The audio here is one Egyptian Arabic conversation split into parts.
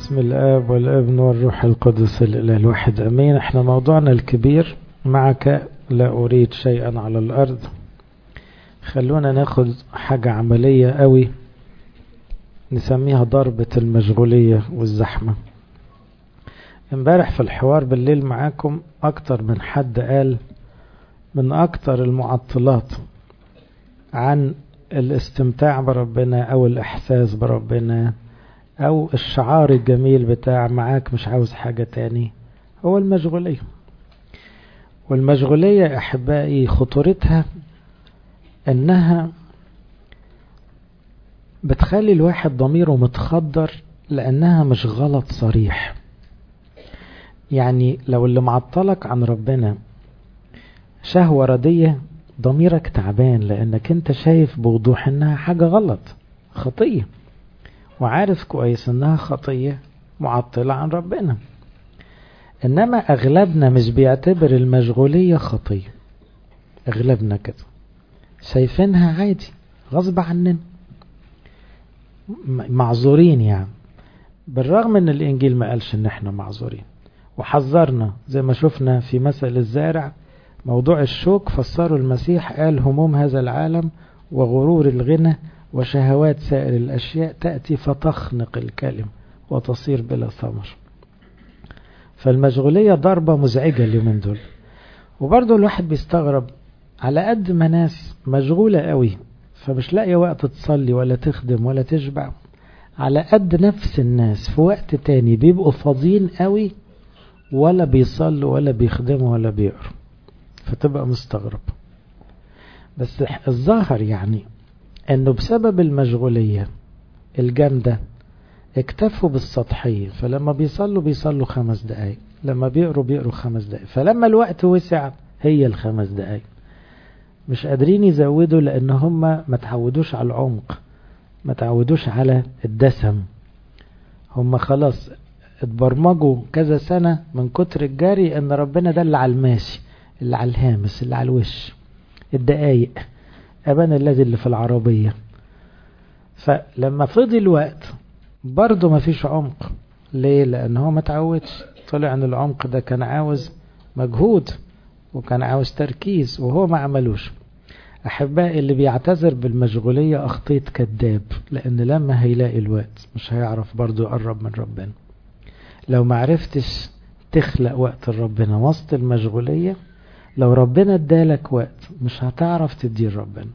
بسم الآب والابن والروح القدس الإله الواحد أمين احنا موضوعنا الكبير معك لا أريد شيئا على الأرض خلونا ناخد حاجة عملية قوي نسميها ضربة المشغولية والزحمة امبارح في الحوار بالليل معاكم أكتر من حد قال من أكتر المعطلات عن الاستمتاع بربنا أو الإحساس بربنا أو الشعار الجميل بتاع معاك مش عاوز حاجة تاني هو المشغولية والمشغولية أحبائي خطورتها أنها بتخلي الواحد ضميره متخدر لأنها مش غلط صريح يعني لو اللي معطلك عن ربنا شهوة ردية ضميرك تعبان لأنك أنت شايف بوضوح أنها حاجة غلط خطية وعارف كويس أنها خطية معطلة عن ربنا إنما أغلبنا مش بيعتبر المشغولية خطية أغلبنا كده شايفينها عادي غصب عننا معذورين يعني بالرغم ان الانجيل ما قالش ان احنا معذورين وحذرنا زي ما شفنا في مثل الزارع موضوع الشوك فسره المسيح قال هموم هذا العالم وغرور الغنى وشهوات سائر الأشياء تأتي فتخنق الكلم وتصير بلا ثمر فالمشغولية ضربة مزعجة اليومين دول وبرضه الواحد بيستغرب على قد ما ناس مشغولة قوي فمش لاقية وقت تصلي ولا تخدم ولا تشبع على قد نفس الناس في وقت تاني بيبقوا فاضيين قوي ولا بيصلوا ولا بيخدموا ولا بيقروا فتبقى مستغرب بس الظاهر يعني انه بسبب المشغولية الجامدة اكتفوا بالسطحية فلما بيصلوا بيصلوا خمس دقايق لما بيقروا بيقروا خمس دقايق فلما الوقت وسع هي الخمس دقايق مش قادرين يزودوا لان هم ما تعودوش على العمق ما تعودوش على الدسم هم خلاص اتبرمجوا كذا سنة من كتر الجري ان ربنا ده اللي على الماشي اللي على الهامس اللي على الوش الدقايق أبانا الذي اللي في العربية فلما فضي الوقت برضه ما فيش عمق ليه لأن هو ما تعودش طلع أن العمق ده كان عاوز مجهود وكان عاوز تركيز وهو ما عملوش أحبائي اللي بيعتذر بالمشغولية أخطيت كذاب لأن لما هيلاقي الوقت مش هيعرف برضه يقرب من ربنا لو ما عرفتش تخلق وقت ربنا وسط المشغولية لو ربنا ادالك وقت مش هتعرف تديه ربنا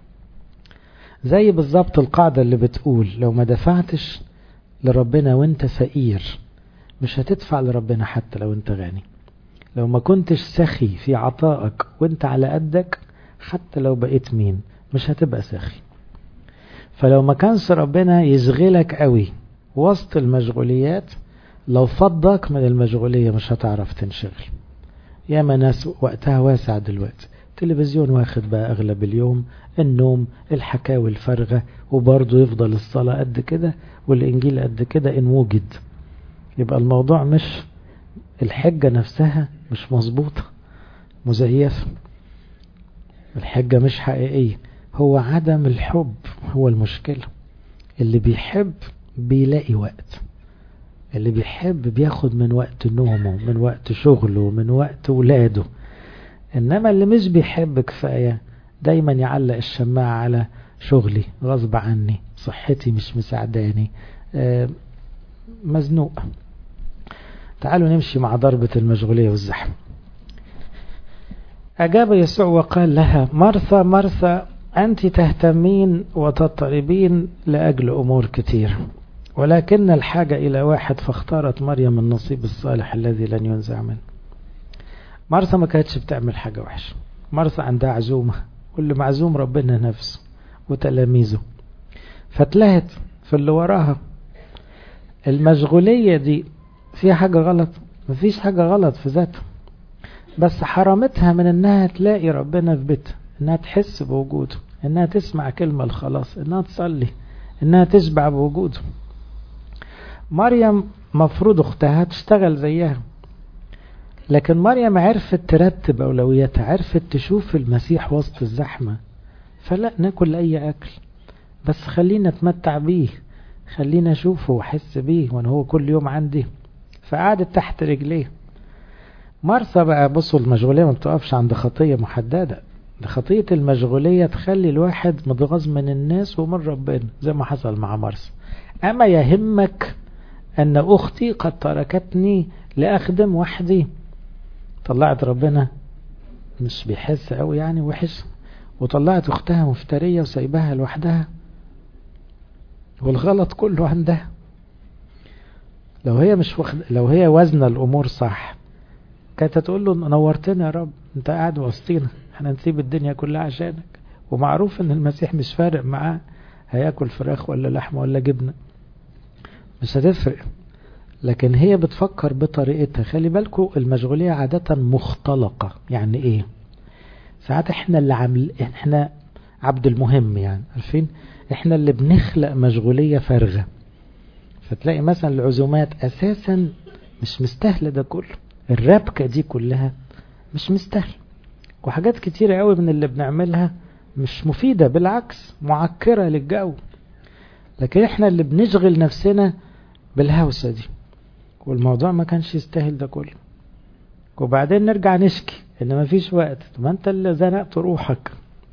زي بالظبط القاعدة اللي بتقول لو ما دفعتش لربنا وانت فقير مش هتدفع لربنا حتى لو انت غني لو ما كنتش سخي في عطائك وانت على قدك حتى لو بقيت مين مش هتبقى سخي فلو ما كانش ربنا يشغلك قوي وسط المشغوليات لو فضك من المشغولية مش هتعرف تنشغل ياما ناس وقتها واسع دلوقتي التلفزيون واخد بقى اغلب اليوم النوم الحكاوي الفارغة وبرضه يفضل الصلاة قد كده والانجيل قد كده ان وجد يبقى الموضوع مش الحجة نفسها مش مظبوطة مزيفة الحجة مش حقيقية هو عدم الحب هو المشكلة اللي بيحب بيلاقي وقت اللي بيحب بياخد من وقت نومه من وقت شغله من وقت ولاده انما اللي مش بيحب كفاية دايما يعلق الشماعة على شغلي غصب عني صحتي مش مساعداني آه مزنوق تعالوا نمشي مع ضربة المشغولية والزحمة أجاب يسوع وقال لها مرثى مرثى أنت تهتمين وتضطربين لأجل أمور كتير ولكن الحاجة إلى واحد فاختارت مريم النصيب الصالح الذي لن ينزع منه مرثا ما كانتش بتعمل حاجة وحشة مرثا عندها عزومة واللي معزوم ربنا نفسه وتلاميذه فتلهت في اللي وراها المشغولية دي فيها حاجة غلط مفيش حاجة غلط في ذاتها بس حرمتها من انها تلاقي ربنا في بيتها انها تحس بوجوده انها تسمع كلمة الخلاص انها تصلي انها تشبع بوجوده مريم مفروض اختها تشتغل زيها لكن مريم عرفت ترتب أولوياتها عرفت تشوف المسيح وسط الزحمة فلا ناكل أي أكل بس خلينا نتمتع بيه خليني اشوفه واحس بيه وانا هو كل يوم عندي فقعدت تحت رجليه مرسى بقى بصوا المشغولية ما بتقفش عند خطية محددة ده خطية المشغولية تخلي الواحد متغاظ من الناس ومن ربنا زي ما حصل مع مرسى أما يهمك أن أختي قد تركتني لأخدم وحدي طلعت ربنا مش بيحس قوي يعني وحش وطلعت أختها مفترية وسايبها لوحدها والغلط كله عندها لو هي مش وخد... لو هي وزن الأمور صح كانت تقول له نورتنا يا رب انت قاعد وسطينا احنا نسيب الدنيا كلها عشانك ومعروف ان المسيح مش فارق معاه هياكل فراخ ولا لحمه ولا جبنه مش هتفرق لكن هي بتفكر بطريقتها خلي بالكم المشغوليه عاده مختلقه يعني ايه ساعات احنا اللي عامل احنا عبد المهم يعني عارفين احنا اللي بنخلق مشغوليه فارغه فتلاقي مثلا العزومات اساسا مش مستاهله ده كله الربكه دي كلها مش مستاهله وحاجات كتيرة قوي من اللي بنعملها مش مفيدة بالعكس معكرة للجو لكن احنا اللي بنشغل نفسنا بالهوسة دي والموضوع ما كانش يستاهل ده كله وبعدين نرجع نشكي ان مفيش وقت ما انت اللي زنقت روحك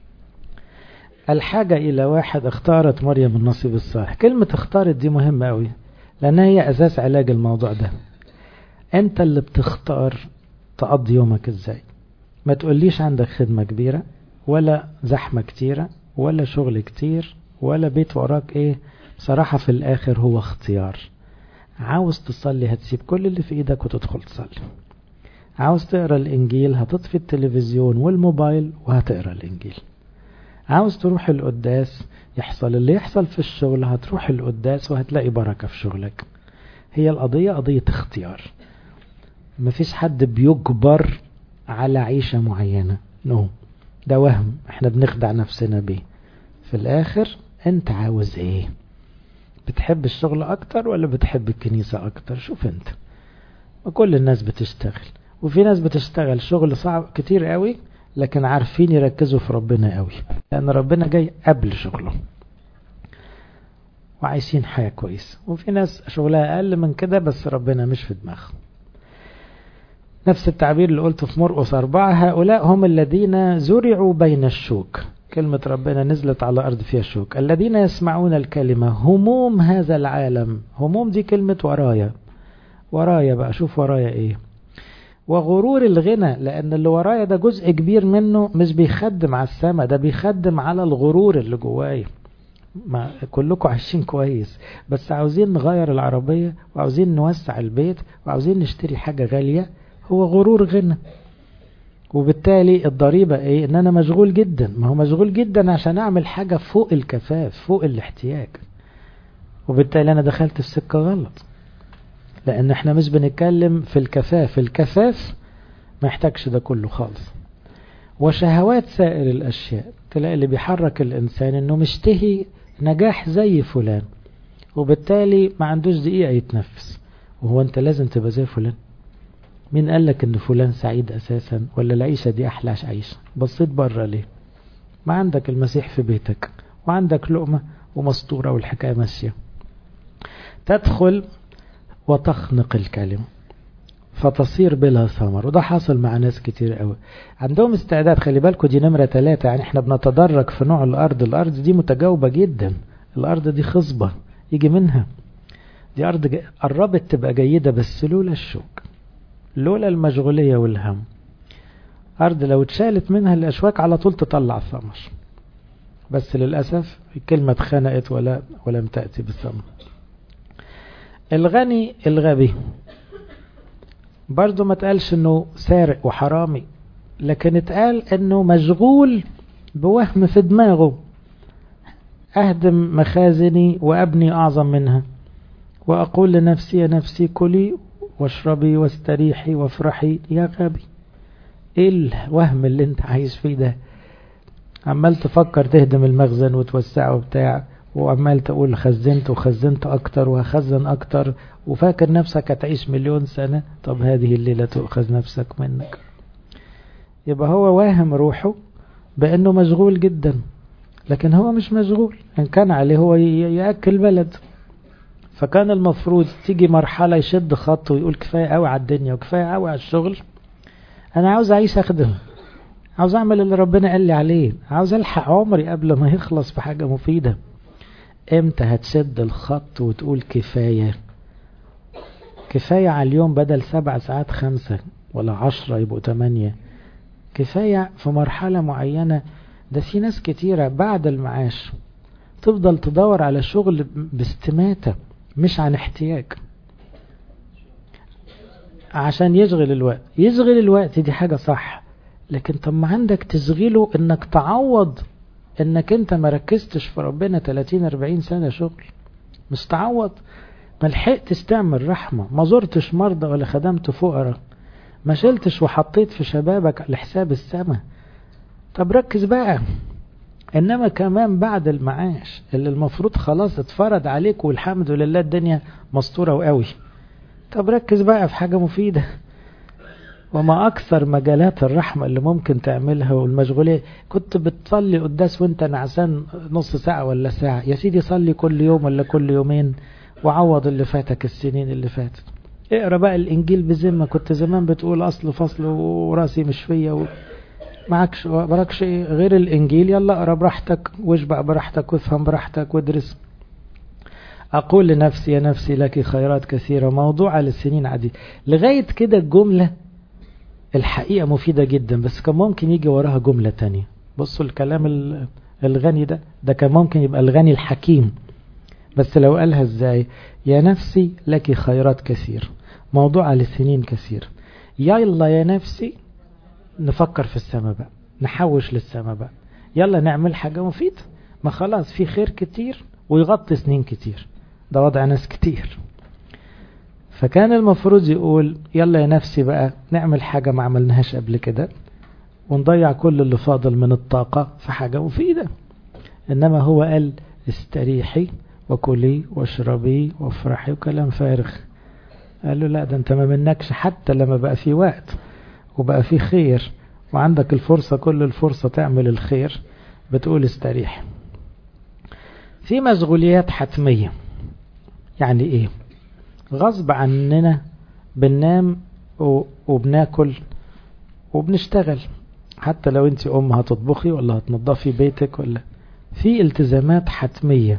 الحاجة الى واحد اختارت مريم النصيب الصالح كلمة اختارت دي مهمة قوي لان هي اساس علاج الموضوع ده انت اللي بتختار تقضي يومك ازاي ما تقوليش عندك خدمة كبيرة ولا زحمة كتيرة ولا شغل كتير ولا بيت وراك ايه بصراحة في الاخر هو اختيار عاوز تصلي هتسيب كل اللي في ايدك وتدخل تصلي عاوز تقرا الانجيل هتطفي التلفزيون والموبايل وهتقرا الانجيل عاوز تروح القداس يحصل اللي يحصل في الشغل هتروح القداس وهتلاقي بركة في شغلك هي القضية قضية اختيار مفيش حد بيجبر على عيشة معينة نو no. ده وهم احنا بنخدع نفسنا بيه في الاخر انت عاوز ايه بتحب الشغل اكتر ولا بتحب الكنيسة اكتر شوف انت وكل الناس بتشتغل وفي ناس بتشتغل شغل صعب كتير قوي لكن عارفين يركزوا في ربنا قوي لان ربنا جاي قبل شغله وعايشين حياة كويسة وفي ناس شغلها اقل من كده بس ربنا مش في دماغهم نفس التعبير اللي قلته في مرقس أربعة هؤلاء هم الذين زرعوا بين الشوك كلمة ربنا نزلت على أرض فيها شوك الذين يسمعون الكلمة هموم هذا العالم هموم دي كلمة ورايا ورايا بقى شوف ورايا ايه وغرور الغنى لأن اللي ورايا ده جزء كبير منه مش بيخدم على السماء ده بيخدم على الغرور اللي جوايا ما كلكم عايشين كويس بس عاوزين نغير العربية وعاوزين نوسع البيت وعاوزين نشتري حاجة غالية هو غرور غنى وبالتالي الضريبة ايه ان انا مشغول جدا ما هو مشغول جدا عشان اعمل حاجة فوق الكفاف فوق الاحتياج وبالتالي انا دخلت في سكة غلط لان احنا مش بنتكلم في الكفاف الكفاف ما يحتاجش ده كله خالص وشهوات سائر الاشياء تلاقي اللي بيحرك الانسان انه مشتهي نجاح زي فلان وبالتالي ما عندوش دقيقة يتنفس وهو انت لازم تبقى زي فلان مين قال لك ان فلان سعيد اساسا ولا العيشة دي احلى عيشة بصيت بره ليه ما عندك المسيح في بيتك وعندك لقمة ومسطورة والحكاية ماشية تدخل وتخنق الكلمة فتصير بلا ثمر وده حاصل مع ناس كتير قوي عندهم استعداد خلي بالكم دي نمرة ثلاثة يعني احنا بنتدرج في نوع الارض الارض دي متجاوبة جدا الارض دي خصبة يجي منها دي ارض قربت تبقى جيدة بس لولا الشوك لولا المشغولية والهم أرض لو اتشالت منها الأشواك على طول تطلع ثمر بس للأسف الكلمة اتخنقت ولا ولم تأتي بالثمر الغني الغبي برضه ما تقالش انه سارق وحرامي لكن اتقال انه مشغول بوهم في دماغه اهدم مخازني وابني اعظم منها واقول لنفسي يا نفسي كلي واشربي واستريحي وافرحي يا غبي ايه الوهم اللي انت عايش فيه ده عمال تفكر تهدم المخزن وتوسعه وبتاع وعمال تقول خزنت وخزنت اكتر وهخزن اكتر وفاكر نفسك هتعيش مليون سنة طب هذه الليلة تؤخذ نفسك منك يبقى هو واهم روحه بانه مشغول جدا لكن هو مش مشغول ان كان عليه هو يأكل بلد فكان المفروض تيجي مرحلة يشد خط ويقول كفاية قوي على الدنيا وكفاية قوي على الشغل أنا عاوز أعيش أخدم عاوز أعمل اللي ربنا قال لي عليه عاوز ألحق عمري قبل ما يخلص بحاجة مفيدة امتى هتشد الخط وتقول كفاية كفاية على اليوم بدل سبع ساعات خمسة ولا عشرة يبقوا تمانية كفاية في مرحلة معينة ده في ناس كتيرة بعد المعاش تفضل تدور على شغل باستماتة مش عن احتياج عشان يشغل الوقت يشغل الوقت دي حاجة صح لكن طب ما عندك تشغيله انك تعوض انك انت ما ركزتش في ربنا 30 40 سنة شغل مش تعوض ما لحقتش تعمل رحمة ما زرتش مرضى ولا خدمت فقراء ما شلتش وحطيت في شبابك لحساب السماء طب ركز بقى انما كمان بعد المعاش اللي المفروض خلاص اتفرض عليك والحمد لله الدنيا مستورة وقوي طب ركز بقى في حاجة مفيدة وما أكثر مجالات الرحمة اللي ممكن تعملها والمشغولية كنت بتصلي قداس وانت نعسان نص ساعة ولا ساعة يا سيدي صلي كل يوم ولا كل يومين وعوض اللي فاتك السنين اللي فاتت اقرا بقى الانجيل بذمه كنت زمان بتقول اصل فصل وراسي مش فيا و... معكش براكش غير الانجيل يلا اقرا براحتك واشبع براحتك وافهم براحتك وادرس اقول لنفسي يا نفسي لك خيرات كثيره موضوع للسنين عديد لغايه كده الجمله الحقيقه مفيده جدا بس كان ممكن يجي وراها جمله تانية بصوا الكلام الغني ده ده كان ممكن يبقى الغني الحكيم بس لو قالها ازاي يا نفسي لك خيرات كثير موضوع لسنين كثير يلا يا نفسي نفكر في السماء بقى نحوش للسماء بقى يلا نعمل حاجة مفيدة ما خلاص في خير كتير ويغطي سنين كتير ده وضع ناس كتير فكان المفروض يقول يلا يا نفسي بقى نعمل حاجة ما عملناهاش قبل كده ونضيع كل اللي فاضل من الطاقة في حاجة مفيدة إنما هو قال استريحي وكلي واشربي وافرحي وكلام فارغ قال له لا ده انت ما منكش حتى لما بقى في وقت وبقى في خير وعندك الفرصة كل الفرصة تعمل الخير بتقول استريح في مشغوليات حتمية يعني ايه غصب عننا بننام وبناكل وبنشتغل حتى لو انت ام هتطبخي ولا هتنظفي بيتك ولا في التزامات حتميه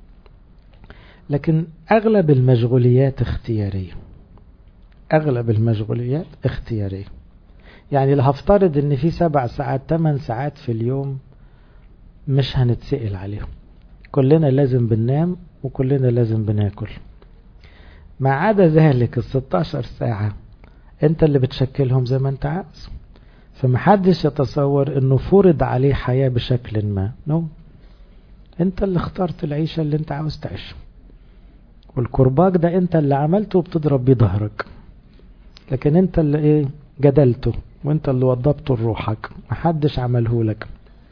لكن أغلب المشغوليات اختيارية أغلب المشغوليات اختيارية يعني لو هفترض ان في سبع ساعات ثمان ساعات في اليوم مش هنتسئل عليهم كلنا لازم بننام وكلنا لازم بناكل ما عدا ذلك ال 16 ساعة انت اللي بتشكلهم زي ما انت عاوز فمحدش يتصور انه فرض عليه حياة بشكل ما نو انت اللي اخترت العيشة اللي انت عاوز تعيشها والكرباج ده انت اللي عملته وبتضرب بيه ظهرك لكن انت اللي ايه جدلته وانت اللي وضبته لروحك محدش عمله لك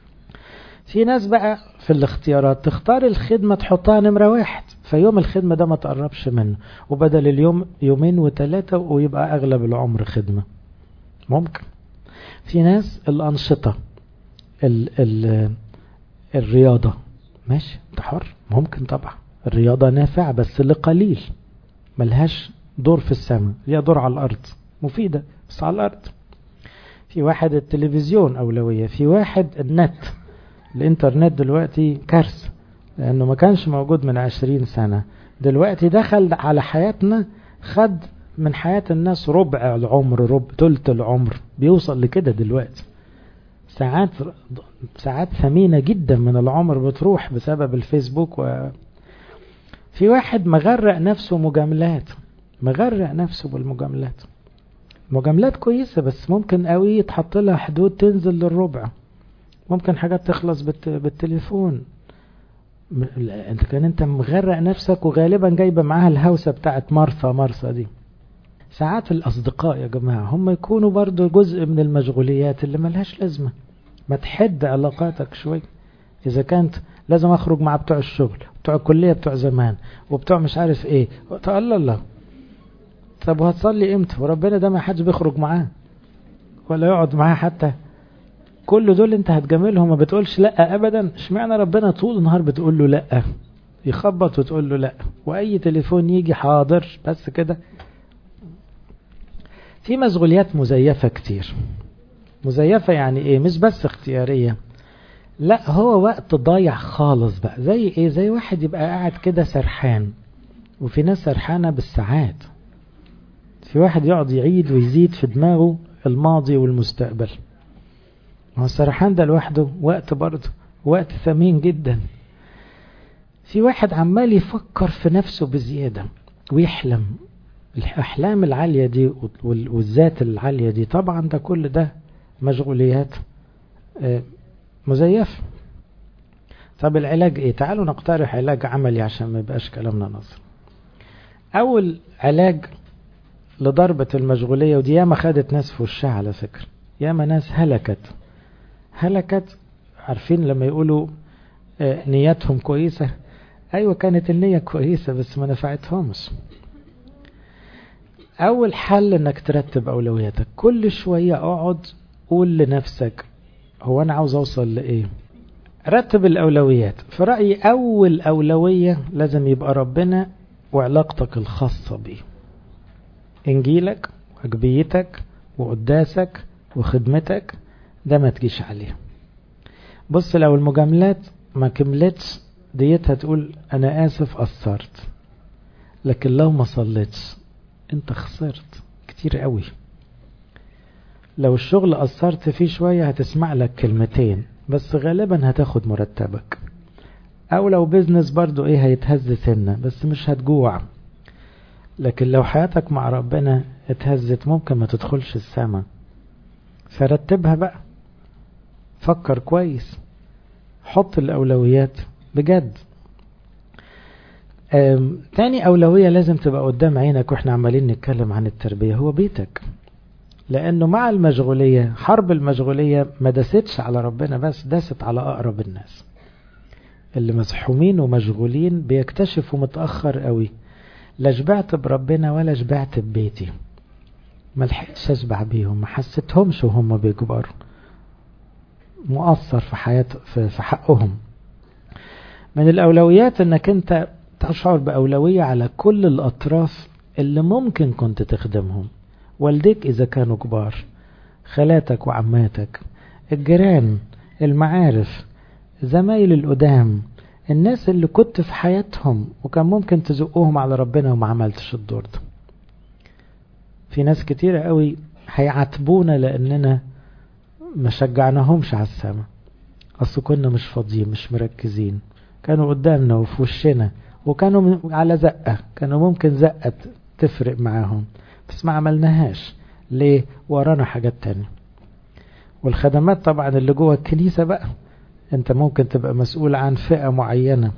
في ناس بقى في الاختيارات تختار الخدمة تحطها نمرة واحد فيوم الخدمة ده ما تقربش منه وبدل اليوم يومين وثلاثة ويبقى أغلب العمر خدمة ممكن في ناس الأنشطة ال ال الرياضة ماشي انت حر ممكن طبعا الرياضة نافعة بس لقليل ملهاش دور في السماء ليها دور على الأرض مفيدة بس على الأرض في واحد التلفزيون أولوية في واحد النت الإنترنت دلوقتي كارثة لأنه ما كانش موجود من عشرين سنة دلوقتي دخل على حياتنا خد من حياة الناس ربع العمر ربع تلت العمر بيوصل لكده دلوقتي ساعات ساعات ثمينة جدا من العمر بتروح بسبب الفيسبوك و في واحد مغرق نفسه مجاملات مغرق نفسه بالمجاملات مجاملات كويسة بس ممكن قوي يتحط لها حدود تنزل للربع ممكن حاجات تخلص بالت... بالتليفون انت كان انت مغرق نفسك وغالبا جايبه معاها الهوسه بتاعت مرثا مرثا دي ساعات الاصدقاء يا جماعه هم يكونوا برضو جزء من المشغوليات اللي ملهاش لازمه ما تحد علاقاتك شوي اذا كانت لازم اخرج مع بتوع الشغل بتوع الكليه بتوع زمان وبتوع مش عارف ايه الله الله طب وهتصلي امتى وربنا ده ما حدش بيخرج معاه ولا يقعد معاه حتى كل دول انت هتجاملهم ما بتقولش لا ابدا اشمعنى ربنا طول النهار بتقول له لا يخبط وتقول له لا واي تليفون يجي حاضر بس كده في مشغوليات مزيفة كتير مزيفة يعني ايه مش بس اختيارية لا هو وقت ضايع خالص بقى زي ايه زي واحد يبقى قاعد كده سرحان وفي ناس سرحانة بالساعات في واحد يقعد يعيد ويزيد في دماغه الماضي والمستقبل هو السرحان ده لوحده وقت برضه وقت ثمين جدا في واحد عمال يفكر في نفسه بزيادة ويحلم الأحلام العالية دي والذات العالية دي طبعا ده كل ده مشغوليات مزيفة طب العلاج ايه تعالوا نقترح علاج عملي عشان ما يبقاش كلامنا نظر اول علاج لضربة المشغولية ودي ياما خدت ناس في وشها على فكرة ياما ناس هلكت هلكت عارفين لما يقولوا نياتهم كويسة ايوه كانت النية كويسة بس ما نفعتهمش اول حل انك ترتب اولوياتك كل شوية اقعد قول لنفسك هو انا عاوز اوصل لايه رتب الاولويات في رأيي اول اولوية لازم يبقى ربنا وعلاقتك الخاصة بيه انجيلك واجبيتك وقداسك وخدمتك ده ما تجيش عليه بص لو المجاملات ما كملتش ديتها تقول انا اسف قصرت لكن لو ما صليتش انت خسرت كتير قوي لو الشغل قصرت فيه شوية هتسمع لك كلمتين بس غالبا هتاخد مرتبك او لو بيزنس برضو ايه هيتهز سنة بس مش هتجوع لكن لو حياتك مع ربنا اتهزت ممكن ما تدخلش السما فرتبها بقى فكر كويس حط الأولويات بجد تاني أولوية لازم تبقى قدام عينك واحنا عمالين نتكلم عن التربية هو بيتك لأنه مع المشغولية حرب المشغولية ما داستش على ربنا بس داست على أقرب الناس اللي مزحومين ومشغولين بيكتشفوا متأخر قوي لا شبعت بربنا ولا شبعت ببيتي ما لحقتش اشبع بيهم ما حسيتهمش وهم بيكبروا مؤثر في حياة في حقهم من الأولويات انك انت تشعر بأولوية على كل الأطراف اللي ممكن كنت تخدمهم والديك إذا كانوا كبار خالاتك وعماتك الجيران المعارف زمايل القدام الناس اللي كنت في حياتهم وكان ممكن تزقوهم على ربنا وما عملتش الدور ده في ناس كتيرة قوي هيعاتبونا لأننا ما شجعناهمش على السما أصل كنا مش فاضيين مش مركزين كانوا قدامنا وفي وشنا وكانوا على زقة كانوا ممكن زقة تفرق معاهم بس ما عملناهاش ليه ورانا حاجات تانية والخدمات طبعا اللي جوه الكنيسة بقى انت ممكن تبقى مسؤول عن فئة معينة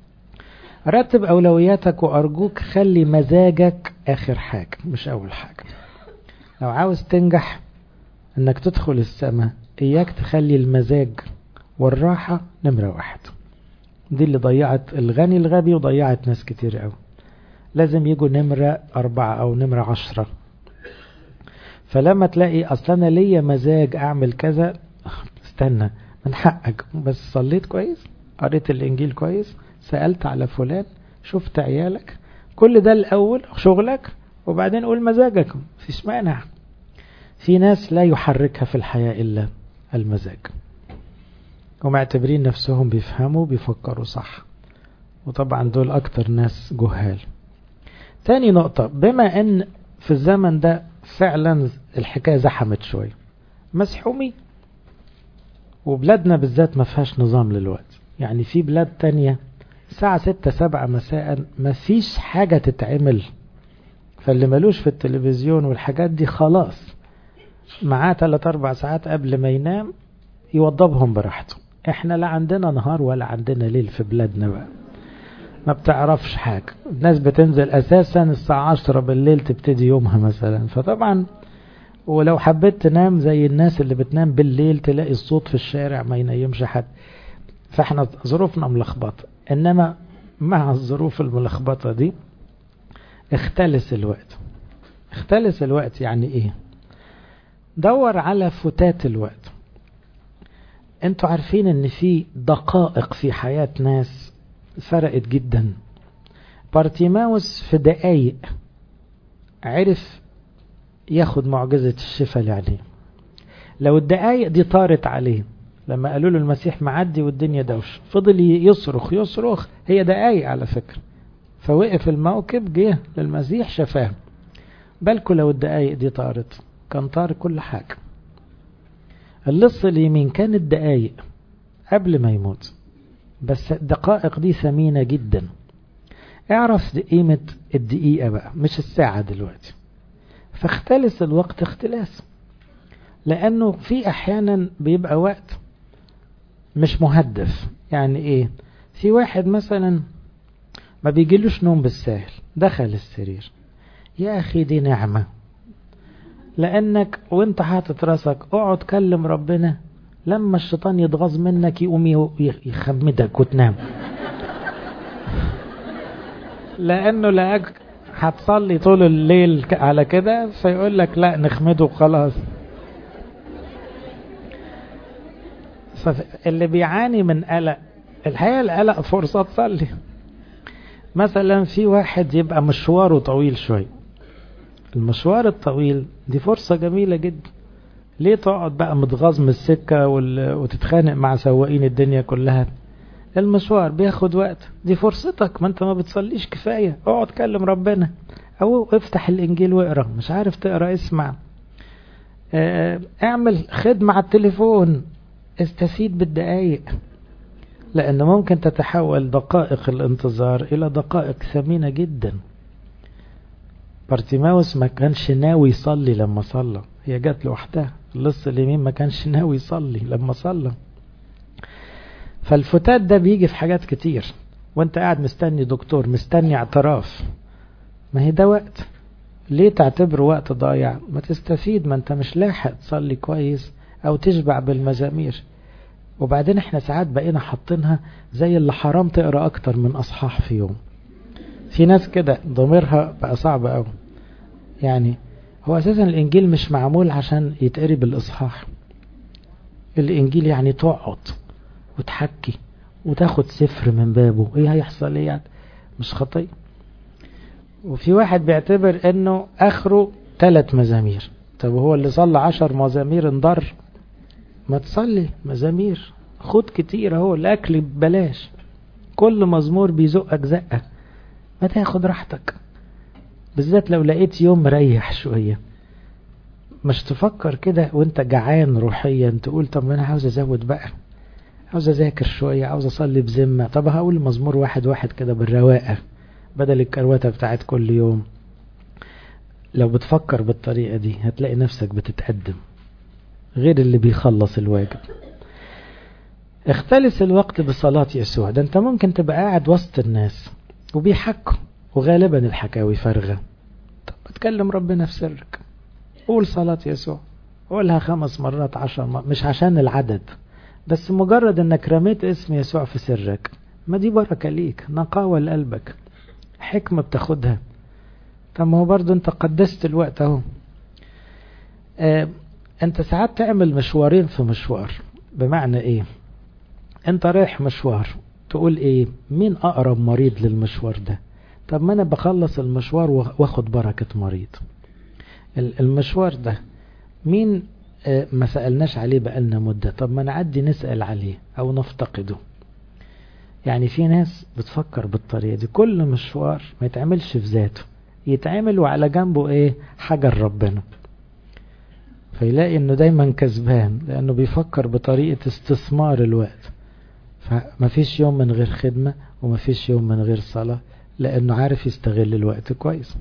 رتب أولوياتك وأرجوك خلي مزاجك آخر حاجة مش أول حاجة لو عاوز تنجح انك تدخل السماء اياك تخلي المزاج والراحة نمرة واحد دي اللي ضيعت الغني الغبي وضيعت ناس كتير قوي لازم يجوا نمرة أربعة أو نمرة عشرة فلما تلاقي أصلا أنا ليا مزاج أعمل كذا استنى من حقك بس صليت كويس قريت الإنجيل كويس سألت على فلان شفت عيالك كل ده الأول شغلك وبعدين قول مزاجك مفيش مانع في ناس لا يحركها في الحياة إلا المزاج ومعتبرين نفسهم بيفهموا بيفكروا صح وطبعا دول أكتر ناس جهال تاني نقطة بما أن في الزمن ده فعلا الحكاية زحمت شوية مسحومي وبلادنا بالذات ما فيهاش نظام للوقت يعني في بلاد تانية الساعة ستة سبعة مساء ما فيش حاجة تتعمل فاللي ملوش في التلفزيون والحاجات دي خلاص معاه 3 4 ساعات قبل ما ينام يوضبهم براحته احنا لا عندنا نهار ولا عندنا ليل في بلادنا بقى ما بتعرفش حاجة الناس بتنزل اساسا الساعة 10 بالليل تبتدي يومها مثلا فطبعا ولو حبيت تنام زي الناس اللي بتنام بالليل تلاقي الصوت في الشارع ما ينيمش حد فاحنا ظروفنا ملخبطة انما مع الظروف الملخبطة دي اختلس الوقت اختلس الوقت يعني ايه دور على فتات الوقت انتوا عارفين ان في دقائق في حياة ناس فرقت جدا بارتيماوس في دقايق عرف ياخد معجزة الشفاء اللي عليه لو الدقايق دي طارت عليه لما قالوا له المسيح معدي والدنيا دوش فضل يصرخ يصرخ هي دقايق على فكرة فوقف الموكب جه للمسيح شفاه بالكوا لو الدقايق دي طارت كان طار كل حاجة اللص اليمين كانت دقايق قبل ما يموت بس الدقائق دي ثمينة جدا اعرف قيمة الدقيقة بقى مش الساعة دلوقتي فاختلس الوقت اختلاس لأنه في أحيانا بيبقى وقت مش مهدف يعني إيه في واحد مثلا ما بيجيلوش نوم بالسهل دخل السرير يا أخي دي نعمة لأنك وانت حاطط راسك اقعد كلم ربنا لما الشيطان يتغاظ منك يقوم يخمدك وتنام لأنه لقاك هتصلي طول الليل على كده فيقول لك لا نخمده وخلاص اللي بيعاني من قلق الحقيقة القلق فرصة تصلي مثلا في واحد يبقى مشواره طويل شوي المشوار الطويل دي فرصة جميلة جدا ليه تقعد بقى متغاظ من السكة وتتخانق مع سواقين الدنيا كلها المشوار بياخد وقت دي فرصتك ما انت ما بتصليش كفاية اقعد كلم ربنا او افتح الانجيل واقرا مش عارف تقرا اسمع اه اعمل خدمة على التليفون استفيد بالدقايق لان ممكن تتحول دقائق الانتظار الى دقائق ثمينة جدا بارتيماوس ما كانش ناوي يصلي لما صلى هي جت لوحدها اللص اليمين ما كانش ناوي يصلي لما صلى فالفتات ده بيجي في حاجات كتير وانت قاعد مستني دكتور مستني اعتراف ما هي ده وقت ليه تعتبره وقت ضايع ما تستفيد ما انت مش لاحق تصلي كويس او تشبع بالمزامير وبعدين احنا ساعات بقينا حاطينها زي اللي حرام تقرا اكتر من اصحاح في يوم في ناس كده ضميرها بقى صعب قوي يعني هو اساسا الانجيل مش معمول عشان يتقري بالاصحاح الانجيل يعني تقعد وتحكي وتاخد سفر من بابه ايه هيحصل ايه يعني مش خطية وفي واحد بيعتبر انه اخره ثلاث مزامير طب هو اللي صلى عشر مزامير انضر ما تصلي مزامير خد كتير اهو الاكل ببلاش كل مزمور بيزقك زقه ما تاخد راحتك بالذات لو لقيت يوم مريح شوية مش تفكر كده وانت جعان روحيا تقول طب ما انا عاوز ازود بقى عاوز اذاكر شوية عاوز اصلي بذمة طب هقول مزمور واحد واحد كده بالرواقة بدل الكروتة بتاعت كل يوم لو بتفكر بالطريقة دي هتلاقي نفسك بتتقدم غير اللي بيخلص الواجب اختلس الوقت بصلاة يسوع ده انت ممكن تبقى قاعد وسط الناس وبيحكوا وغالبا الحكاوي فارغة طب اتكلم ربنا في سرك قول صلاة يسوع قولها خمس مرات عشر مرات مش عشان العدد بس مجرد انك رميت اسم يسوع في سرك ما دي بركة ليك نقاوة لقلبك حكمة بتاخدها طب ما هو برضه انت قدست الوقت اهو اه انت ساعات تعمل مشوارين في مشوار بمعنى ايه انت رايح مشوار تقول ايه مين اقرب مريض للمشوار ده طب ما انا بخلص المشوار واخد بركة مريض المشوار ده مين اه ما سألناش عليه بقالنا مدة طب ما نعدي نسأل عليه او نفتقده يعني في ناس بتفكر بالطريقة دي كل مشوار ما يتعملش في ذاته يتعمل وعلى جنبه ايه حاجة ربنا فيلاقي انه دايما كسبان لانه بيفكر بطريقة استثمار الوقت فما فيش يوم من غير خدمة وما فيش يوم من غير صلاة لانه عارف يستغل الوقت كويس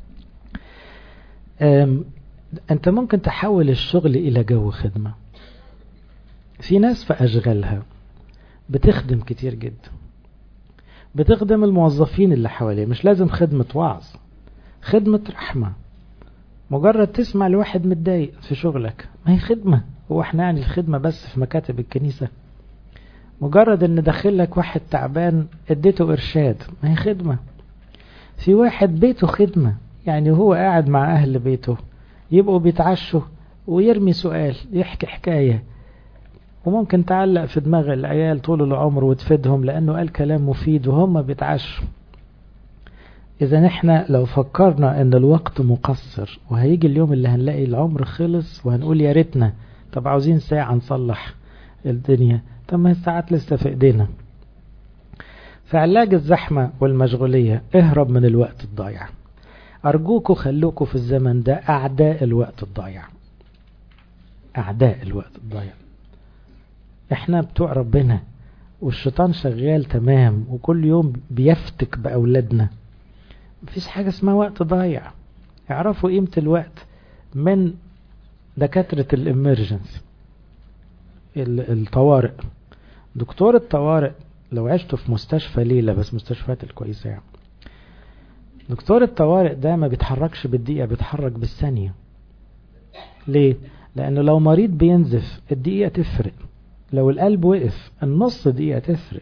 انت ممكن تحول الشغل الى جو خدمة في ناس في اشغالها بتخدم كتير جدا بتخدم الموظفين اللي حواليه مش لازم خدمة وعظ خدمة رحمة مجرد تسمع لواحد متضايق في شغلك ما هي خدمة هو احنا يعني الخدمة بس في مكاتب الكنيسة مجرد ان داخلك واحد تعبان اديته ارشاد ما هي خدمة في واحد بيته خدمة يعني هو قاعد مع اهل بيته يبقوا بيتعشوا ويرمي سؤال يحكي حكاية وممكن تعلق في دماغ العيال طول العمر وتفيدهم لأنه قال كلام مفيد وهم بيتعشوا إذا احنا لو فكرنا ان الوقت مقصر وهيجي اليوم اللي هنلاقي العمر خلص وهنقول يا ريتنا طب عاوزين ساعة نصلح الدنيا طب ما الساعات لسه في ايدينا فعلاج الزحمة والمشغولية اهرب من الوقت الضايع أرجوكوا خلوكوا في الزمن ده أعداء الوقت الضايع أعداء الوقت الضايع احنا بتوع ربنا والشيطان شغال تمام وكل يوم بيفتك بأولادنا مفيش حاجة اسمها وقت ضايع اعرفوا قيمة الوقت من دكاترة الامرجنس الطوارئ دكتور الطوارئ لو عشتوا في مستشفى ليلة بس مستشفيات الكويسة يعني دكتور الطوارئ ده ما بيتحركش بالدقيقة بيتحرك بالثانية ليه؟ لأنه لو مريض بينزف الدقيقة تفرق لو القلب وقف النص دقيقة تفرق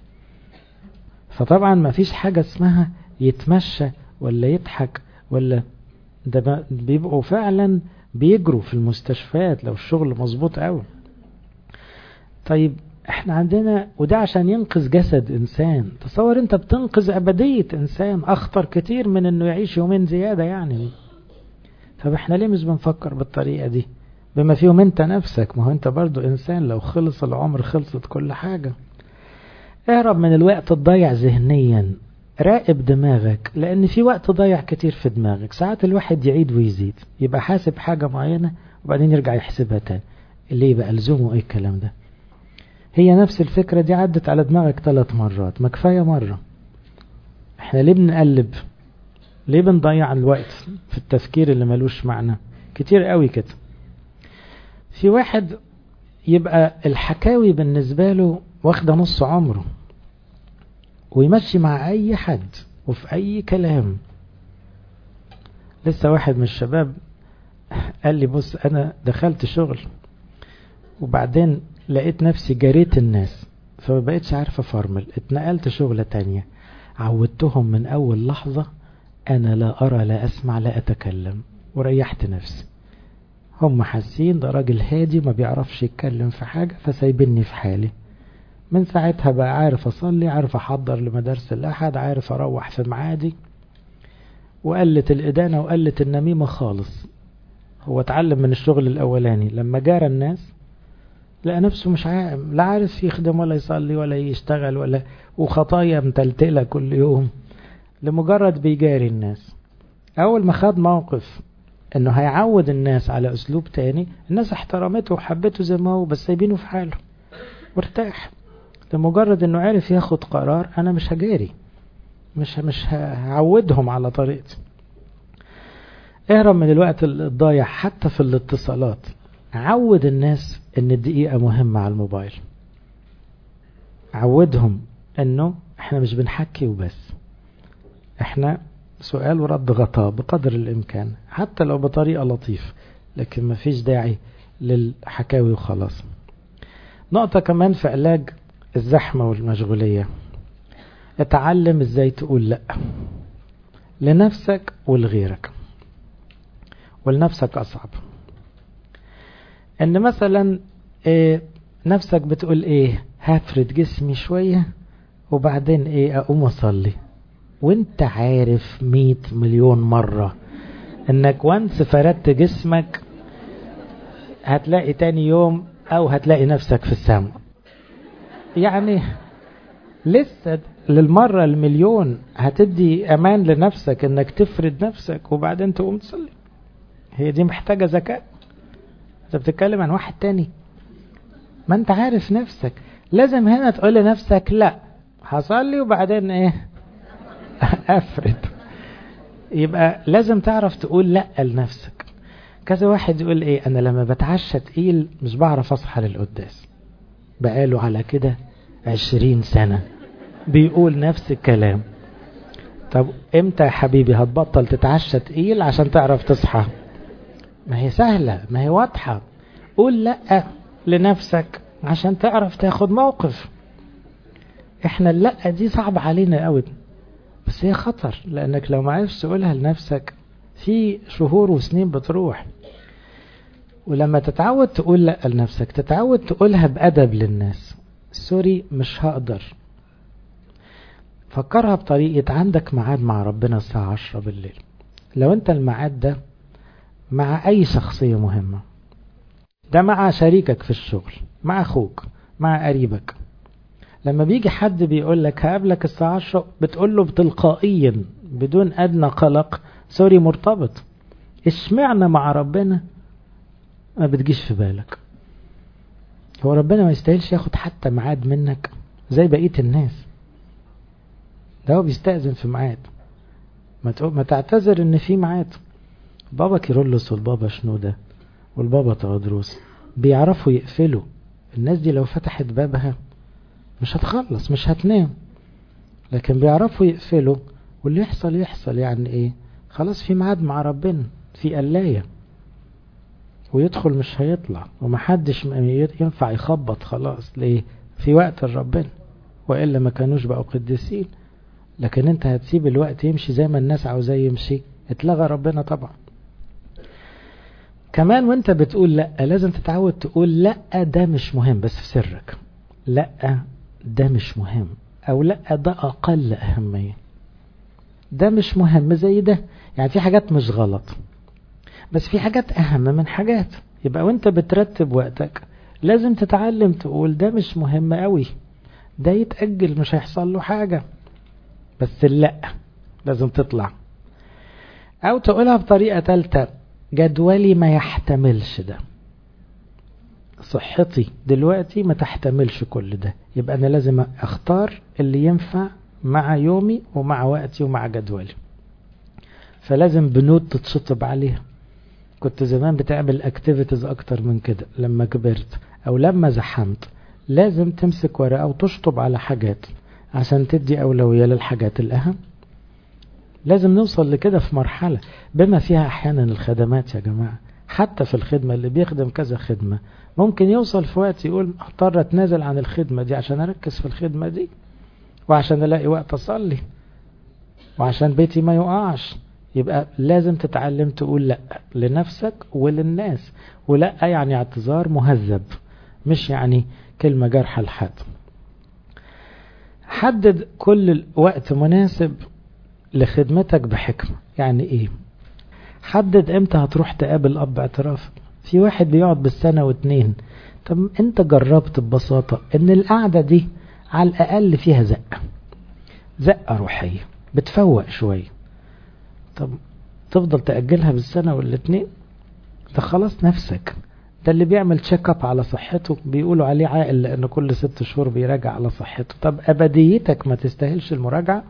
فطبعا ما فيش حاجة اسمها يتمشى ولا يضحك ولا ده بيبقوا فعلا بيجروا في المستشفيات لو الشغل مظبوط قوي طيب احنا عندنا وده عشان ينقذ جسد انسان تصور انت بتنقذ ابدية انسان اخطر كتير من انه يعيش يومين زيادة يعني طب احنا ليه مش بنفكر بالطريقة دي بما فيهم انت نفسك ما هو انت برضو انسان لو خلص العمر خلصت كل حاجة اهرب من الوقت الضيع ذهنيا راقب دماغك لان في وقت ضيع كتير في دماغك ساعات الواحد يعيد ويزيد يبقى حاسب حاجة معينة وبعدين يرجع يحسبها تاني ليه بقى لزومه ايه الكلام ده هي نفس الفكرة دي عدت على دماغك ثلاث مرات ما كفاية مرة احنا ليه بنقلب ليه بنضيع الوقت في التفكير اللي ملوش معنى كتير قوي كده في واحد يبقى الحكاوي بالنسبة له واخدة نص عمره ويمشي مع اي حد وفي اي كلام لسه واحد من الشباب قال لي بص انا دخلت شغل وبعدين لقيت نفسي جريت الناس فما بقيتش عارف افرمل اتنقلت شغلة تانية عودتهم من اول لحظة انا لا ارى لا اسمع لا اتكلم وريحت نفسي هم حاسين ده راجل هادي ما بيعرفش يتكلم في حاجة فسايبني في حالي من ساعتها بقى عارف اصلي عارف احضر لمدارس الاحد عارف اروح في معادي وقلت الادانة وقلت النميمة خالص هو اتعلم من الشغل الاولاني لما جار الناس لقى نفسه مش عارف لا عارف يخدم ولا يصلي ولا يشتغل ولا وخطايا متلتلة كل يوم لمجرد بيجاري الناس اول ما خد موقف انه هيعود الناس على اسلوب تاني الناس احترمته وحبته زي ما هو بس سايبينه في حاله وارتاح لمجرد انه عرف ياخد قرار انا مش هجاري مش مش هعودهم على طريقتي اهرب من الوقت الضايع حتى في الاتصالات عود الناس ان الدقيقة مهمة على الموبايل عودهم انه احنا مش بنحكي وبس احنا سؤال ورد غطاء بقدر الامكان حتى لو بطريقة لطيفة لكن ما فيش داعي للحكاوي وخلاص نقطة كمان في علاج الزحمة والمشغولية اتعلم ازاي تقول لا لنفسك ولغيرك ولنفسك اصعب ان مثلا إيه نفسك بتقول ايه هفرد جسمي شوية وبعدين ايه اقوم اصلي وانت عارف مية مليون مرة انك وانس فردت جسمك هتلاقي تاني يوم او هتلاقي نفسك في السماء يعني لسه للمرة المليون هتدي امان لنفسك انك تفرد نفسك وبعدين تقوم تصلي هي دي محتاجة ذكاء انت بتتكلم عن واحد تاني ما انت عارف نفسك لازم هنا تقول لنفسك لا هصلي وبعدين ايه افرد يبقى لازم تعرف تقول لا لنفسك كذا واحد يقول ايه انا لما بتعشى تقيل مش بعرف اصحى للقداس بقاله على كده عشرين سنة بيقول نفس الكلام طب امتى يا حبيبي هتبطل تتعشى تقيل عشان تعرف تصحى ما هي سهلة ما هي واضحة قول لا لنفسك عشان تعرف تاخد موقف احنا اللا دي صعب علينا قوي بس هي خطر لانك لو ما عرفش تقولها لنفسك في شهور وسنين بتروح ولما تتعود تقول لا لنفسك تتعود تقولها بأدب للناس سوري مش هقدر فكرها بطريقة عندك ميعاد مع ربنا الساعة عشرة بالليل لو انت الميعاد ده مع اي شخصية مهمة ده مع شريكك في الشغل مع اخوك مع قريبك لما بيجي حد بيقول لك هقابلك الساعة عشرة بتقول له تلقائيا بدون ادنى قلق سوري مرتبط اشمعنى مع ربنا ما بتجيش في بالك هو ربنا ما يستاهلش ياخد حتى ميعاد منك زي بقية الناس ده هو بيستأذن في ميعاد ما, ما تعتذر ان في ميعاد بابا كيرلس والبابا شنودة والبابا تغدروس بيعرفوا يقفلوا الناس دي لو فتحت بابها مش هتخلص مش هتنام لكن بيعرفوا يقفلوا واللي يحصل يحصل يعني ايه خلاص في ميعاد مع ربنا في قلاية ويدخل مش هيطلع ومحدش ينفع يخبط خلاص ليه في وقت ربنا وإلا ما كانوش بقوا قديسين لكن انت هتسيب الوقت يمشي زي ما الناس عاوزاه يمشي اتلغى ربنا طبعا كمان وانت بتقول لا لازم تتعود تقول لا ده مش مهم بس في سرك لا ده مش مهم او لا ده اقل اهمية ده مش مهم زي ده يعني في حاجات مش غلط بس في حاجات اهم من حاجات يبقى وانت بترتب وقتك لازم تتعلم تقول ده مش مهم قوي ده يتأجل مش هيحصل له حاجة بس لا لازم تطلع او تقولها بطريقة تالتة جدولي ما يحتملش ده صحتي دلوقتي ما تحتملش كل ده يبقى انا لازم اختار اللي ينفع مع يومي ومع وقتي ومع جدولي فلازم بنود تتشطب عليها كنت زمان بتعمل اكتيفيتيز اكتر من كده لما كبرت او لما زحمت لازم تمسك ورقة وتشطب على حاجات عشان تدي أولوية للحاجات الأهم لازم نوصل لكده في مرحلة بما فيها أحيانا الخدمات يا جماعة حتى في الخدمة اللي بيخدم كذا خدمة ممكن يوصل في وقت يقول اضطر اتنازل عن الخدمة دي عشان أركز في الخدمة دي وعشان ألاقي وقت أصلي وعشان بيتي ما يقعش يبقى لازم تتعلم تقول لا لنفسك وللناس ولا يعني اعتذار مهذب مش يعني كلمة جارحة لحد حدد كل وقت مناسب لخدمتك بحكمة يعني ايه حدد امتى هتروح تقابل اب اعتراف في واحد بيقعد بالسنة واتنين طب انت جربت ببساطة ان القعدة دي على الاقل فيها زقة زقة روحية بتفوق شوية طب تفضل تأجلها بالسنة والاتنين ده خلاص نفسك ده اللي بيعمل تشيك اب على صحته بيقولوا عليه عاقل لان كل ست شهور بيراجع على صحته طب ابديتك ما تستاهلش المراجعة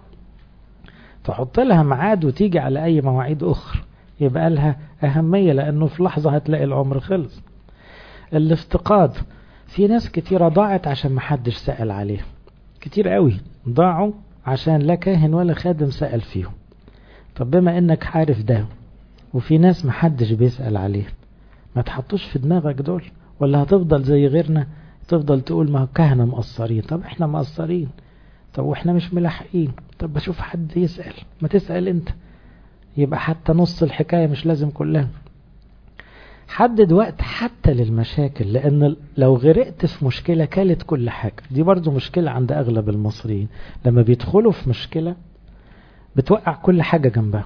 تحط لها ميعاد وتيجي على اي مواعيد اخرى يبقى لها اهمية لانه في لحظة هتلاقي العمر خلص الافتقاد في ناس كتيرة ضاعت عشان محدش سأل عليها كتير قوي ضاعوا عشان لا كاهن ولا خادم سأل فيهم طب بما انك عارف ده وفي ناس محدش بيسأل عليه ما تحطوش في دماغك دول ولا هتفضل زي غيرنا تفضل تقول ما كهنة مقصرين طب احنا مقصرين طب واحنا مش ملاحقين طب بشوف حد يسأل ما تسأل انت يبقى حتى نص الحكاية مش لازم كلها حدد وقت حتى للمشاكل لان لو غرقت في مشكلة كالت كل حاجة دي برضو مشكلة عند اغلب المصريين لما بيدخلوا في مشكلة بتوقع كل حاجة جنبها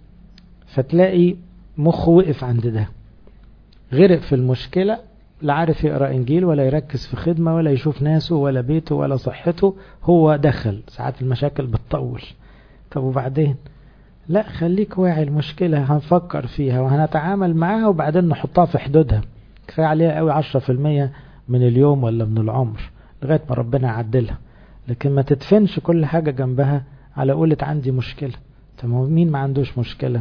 فتلاقي مخه وقف عند ده غرق في المشكلة لا عارف يقرأ إنجيل ولا يركز في خدمة ولا يشوف ناسه ولا بيته ولا صحته هو دخل ساعات المشاكل بتطول طب وبعدين لا خليك واعي المشكلة هنفكر فيها وهنتعامل معاها وبعدين نحطها في حدودها كفاية عليها قوي عشرة في المية من اليوم ولا من العمر لغاية ما ربنا يعدلها لكن ما تدفنش كل حاجة جنبها على قولة عندي مشكلة طب مين ما عندوش مشكلة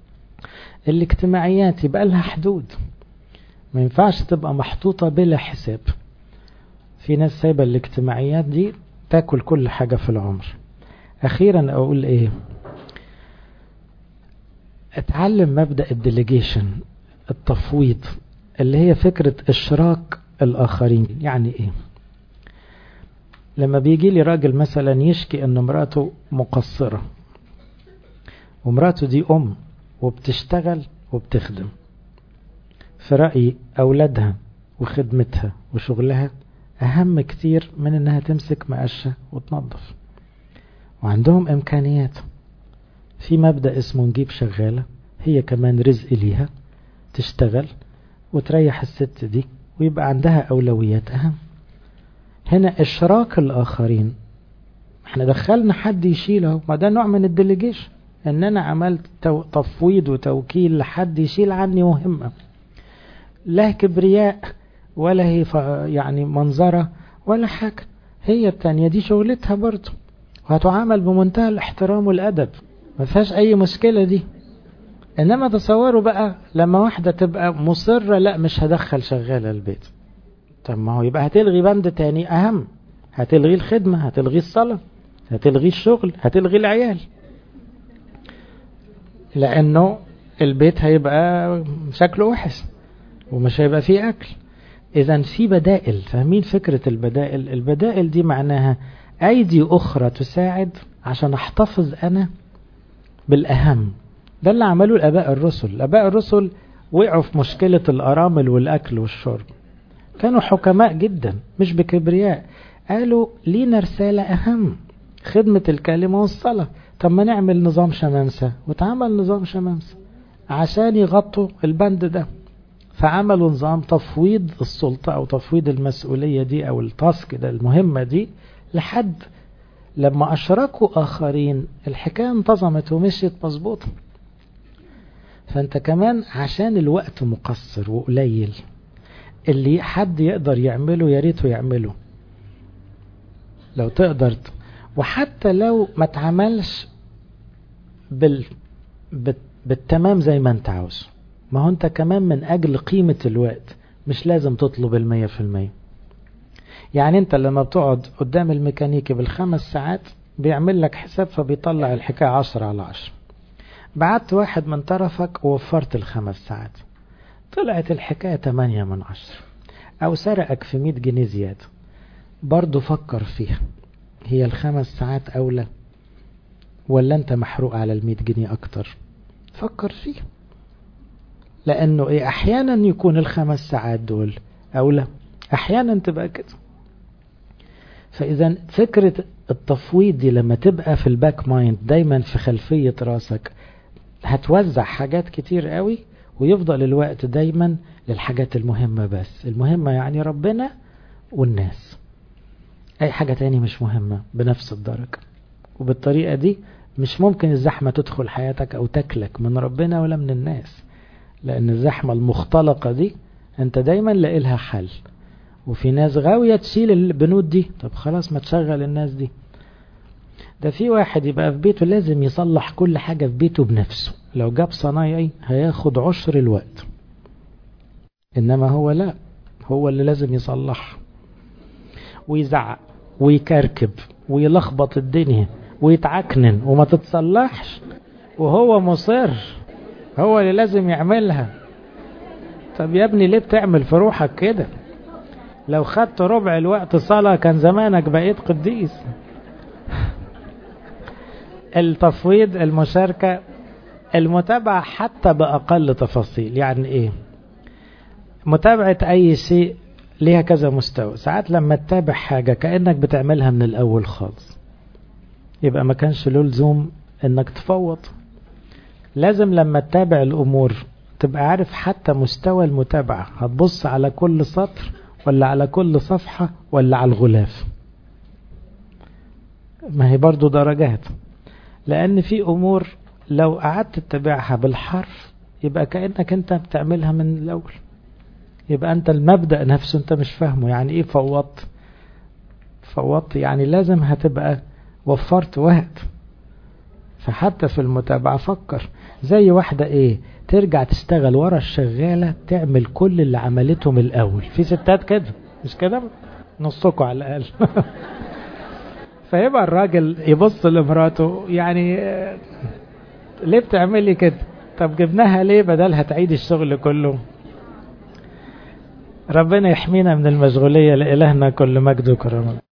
الاجتماعيات يبقى لها حدود ما ينفعش تبقى محطوطة بلا حساب في ناس سايبة الاجتماعيات دي تاكل كل حاجة في العمر اخيرا اقول ايه اتعلم مبدأ الديليجيشن التفويض اللي هي فكرة اشراك الاخرين يعني ايه لما بيجي لي راجل مثلا يشكي ان مراته مقصرة ومراته دي ام وبتشتغل وبتخدم في رأيي أولادها وخدمتها وشغلها أهم كتير من إنها تمسك مقشة وتنظف وعندهم إمكانيات في مبدأ اسمه نجيب شغالة هي كمان رزق ليها تشتغل وتريح الست دي ويبقى عندها أولويات أهم هنا إشراك الآخرين احنا دخلنا حد يشيله ما ده نوع من الديليجيشن ان انا عملت تفويض وتوكيل لحد يشيل عني مهمة لا كبرياء ولا هي يعني منظرة ولا حاجة هي التانية دي شغلتها برضه وهتعامل بمنتهى الاحترام والأدب ما فيهاش أي مشكلة دي إنما تصوروا بقى لما واحدة تبقى مصرة لا مش هدخل شغالة البيت طب ما هو يبقى هتلغي بند تاني أهم هتلغي الخدمة هتلغي الصلاة هتلغي الشغل هتلغي العيال لأنه البيت هيبقى شكله وحش ومش هيبقى فيه أكل إذا في بدائل فاهمين فكرة البدائل البدائل دي معناها أيدي أخرى تساعد عشان أحتفظ أنا بالأهم ده اللي عملوه الآباء الرسل الآباء الرسل وقعوا في مشكلة الأرامل والأكل والشرب كانوا حكماء جدا مش بكبرياء قالوا لينا رسالة أهم خدمة الكلمة والصلاة طب ما نعمل نظام شمامسة واتعمل نظام شمامسة عشان يغطوا البند ده فعملوا نظام تفويض السلطة أو تفويض المسؤولية دي أو التاسك ده المهمة دي لحد لما أشركوا آخرين الحكاية انتظمت ومشيت مظبوطة فأنت كمان عشان الوقت مقصر وقليل اللي حد يقدر يعمله يا ريته يعمله لو تقدر وحتى لو ما تعملش بال... بالتمام زي ما انت عاوز ما هو انت كمان من اجل قيمة الوقت مش لازم تطلب المية في المية يعني انت لما بتقعد قدام الميكانيكي بالخمس ساعات بيعمل لك حساب فبيطلع الحكاية عشرة على عشرة بعت واحد من طرفك ووفرت الخمس ساعات طلعت الحكاية تمانية من عشرة او سرقك في مية جنيه زيادة برضو فكر فيها هي الخمس ساعات أولى ولا أنت محروق على المية جنيه أكتر فكر فيها لأنه إيه أحيانا يكون الخمس ساعات دول أولى أحيانا تبقى كده فإذا فكرة التفويض دي لما تبقى في الباك مايند دايما في خلفية راسك هتوزع حاجات كتير قوي ويفضل الوقت دايما للحاجات المهمة بس المهمة يعني ربنا والناس أي حاجة تاني مش مهمة بنفس الدرجة وبالطريقة دي مش ممكن الزحمة تدخل حياتك أو تكلك من ربنا ولا من الناس لأن الزحمة المختلقة دي أنت دايما لاقي لها حل وفي ناس غاوية تشيل البنود دي طب خلاص ما تشغل الناس دي ده في واحد يبقى في بيته لازم يصلح كل حاجة في بيته بنفسه لو جاب صنايعي هياخد عشر الوقت إنما هو لا هو اللي لازم يصلح ويزعق ويكركب ويلخبط الدنيا ويتعكنن وما تتصلحش وهو مصر هو اللي لازم يعملها طب يا ابني ليه بتعمل في روحك كده لو خدت ربع الوقت صلاة كان زمانك بقيت قديس التفويض المشاركة المتابعة حتى بأقل تفاصيل يعني ايه متابعة اي شيء ليها كذا مستوى ساعات لما تتابع حاجة كأنك بتعملها من الأول خالص يبقى ما كانش له لزوم انك تفوض لازم لما تتابع الأمور تبقى عارف حتى مستوى المتابعة هتبص على كل سطر ولا على كل صفحة ولا على الغلاف ما هي برضو درجات لأن في أمور لو قعدت تتابعها بالحرف يبقى كأنك أنت بتعملها من الأول يبقى أنت المبدأ نفسه أنت مش فاهمه يعني إيه فوضت فوضت يعني لازم هتبقى وفرت وقت فحتى في المتابعة فكر زي واحدة ايه ترجع تشتغل ورا الشغالة تعمل كل اللي عملته من الأول في ستات كده مش كده نصكوا على الأقل فيبقى الراجل يبص لمراته يعني ليه بتعملي كده طب جبناها ليه بدلها تعيد الشغل كله ربنا يحمينا من المشغولية لإلهنا كل مجد وكرامه